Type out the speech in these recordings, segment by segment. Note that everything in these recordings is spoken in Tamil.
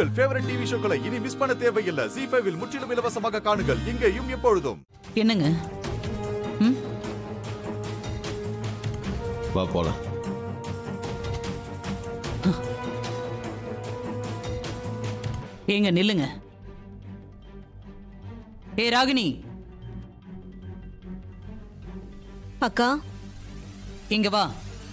உங்கள் ஃபேவரட் டிவி ஷோக்களை இனி மிஸ் பண்ண தேவையில்லை ஜி ஃபைவில் முற்றிலும் இலவசமாக காணுங்கள் இங்கேயும் எப்பொழுதும் என்னங்க ம் வா போலாம் ஏங்க நில்லுங்க ஏ ராகினி அக்கா இங்க வா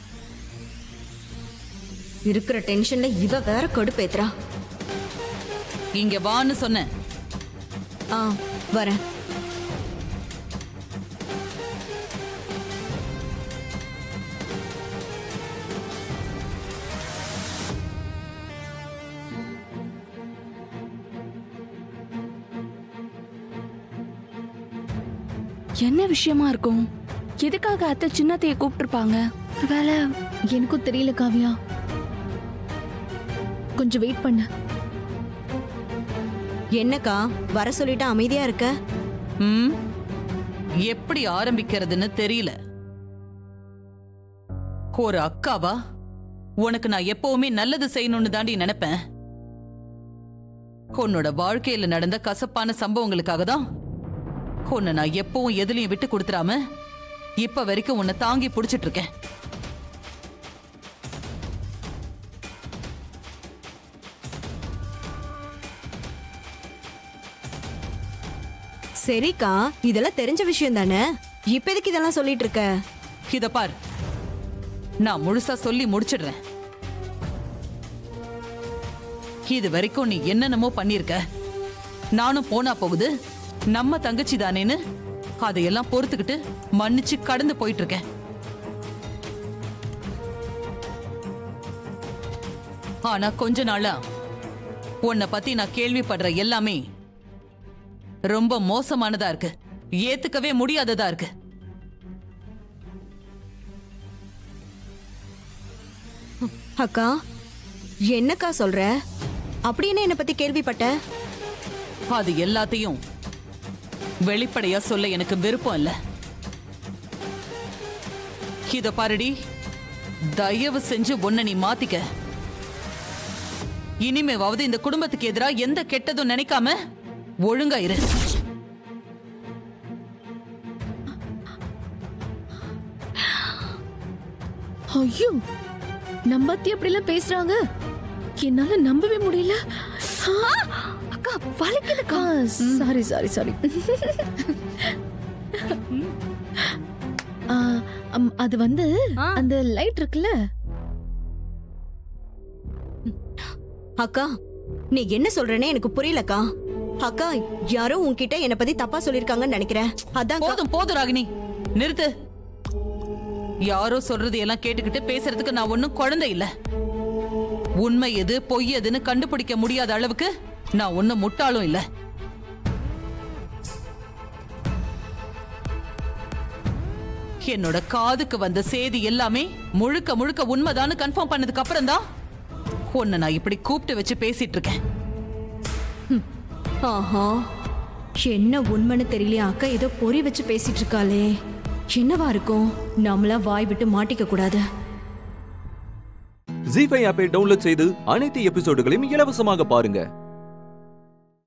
இருக்கிற டென்ஷன்ல இவ வேற கடுப்பேத்துறா இங்க வான்னு சொன்னேன் ஆ வரேன் என்ன விஷயமா இருக்கும் எதுக்காக அத்தை சின்னத்தைய கூப்பிட்டுருப்பாங்க வேலை எனக்கும் தெரியல காவியா கொஞ்சம் வெயிட் பண்ணு என்னக்கா வர சொல்லிட்டு அமைதியா இருக்க ம் எப்படி ஆரம்பிக்கிறதுன்னு தெரியல ஒரு அக்காவா உனக்கு நான் எப்பவுமே நல்லது செய்யணும்னு தாண்டி நினைப்பேன் உன்னோட வாழ்க்கையில நடந்த கசப்பான சம்பவங்களுக்காக தான் உன்னை நான் எப்பவும் எதுலயும் விட்டு கொடுத்துறாம இப்ப வரைக்கும் உன்னை தாங்கி புடிச்சிட்டு இருக்கேன் சரிக்கா இதெல்லாம் தெரிஞ்ச விஷயம் தானே இப்ப எதுக்கு இதெல்லாம் சொல்லிட்டு இருக்க இத பார் நான் முழுசா சொல்லி முடிச்சிடுறேன் இது வரைக்கும் நீ என்னென்னமோ பண்ணிருக்க நானும் போனா போகுது நம்ம தங்கச்சி தானேன்னு அதையெல்லாம் பொறுத்துக்கிட்டு மன்னிச்சு கடந்து போயிட்டு இருக்கேன் ஆனா கொஞ்ச நாளா உன்னை பத்தி நான் கேள்விப்படுற எல்லாமே ரொம்ப மோசமானதா இருக்கு ஏத்துக்கவே முடியாததா இருக்கு அக்கா என்னக்கா சொல்ற அப்படி என்ன என்னை பத்தி கேள்விப்பட்ட அது எல்லாத்தையும் வெளிப்படையா சொல்ல எனக்கு விருப்பம் இல்ல இத பாருடி தயவு செஞ்சு ஒன்ன நீ மாத்திக்க இனிமேவாவது இந்த குடும்பத்துக்கு எதிரா எந்த கெட்டதும் நினைக்காம ஒழுங்கா இரு ஐயோ நம்பத்தி அப்படிலாம் பேசுறாங்க என்னால நம்பவே முடியல ஆ, அக்கா வலிக்குதுக்கா சாரி சாரி சாரி அது வந்து அந்த லைட் இருக்குல்ல அக்கா நீ என்ன சொல்றேன்னு எனக்கு புரியலக்கா அக்கா யாரோ உன்கிட்ட என்னை பத்தி தப்பா சொல்லிருக்காங்கன்னு நினைக்கிறேன் அதான் போதும் போதும் ராகினி நிறுத்து யாரோ சொல்றது எல்லாம் கேட்டுக்கிட்டு பேசுறதுக்கு நான் ஒண்ணும் குழந்தை இல்ல உண்மை எது பொய் எதுன்னு கண்டுபிடிக்க முடியாத அளவுக்கு நான் ஒண்ணும் முட்டாளும் இல்ல என்னோட காதுக்கு வந்த செய்தி எல்லாமே முழுக்க முழுக்க உண்மைதான்னு கன்ஃபார்ம் பண்ணதுக்கு அப்புறம் தான் உன்னை நான் இப்படி கூப்பிட்டு வச்சு பேசிட்டு இருக்கேன் ஆஹா என்ன உண்மைன்னு தெரியலையா அக்கா ஏதோ பொறி வச்சு பேசிட்டு இருக்காளே என்னவா இருக்கும் நாமளா வாய் விட்டு மாட்டிக்க கூடாது ஜி ஃபைவ் ஆப்பை டவுன்லோட் செய்து அனைத்து எபிசோடுகளையும் இலவசமாக பாருங்க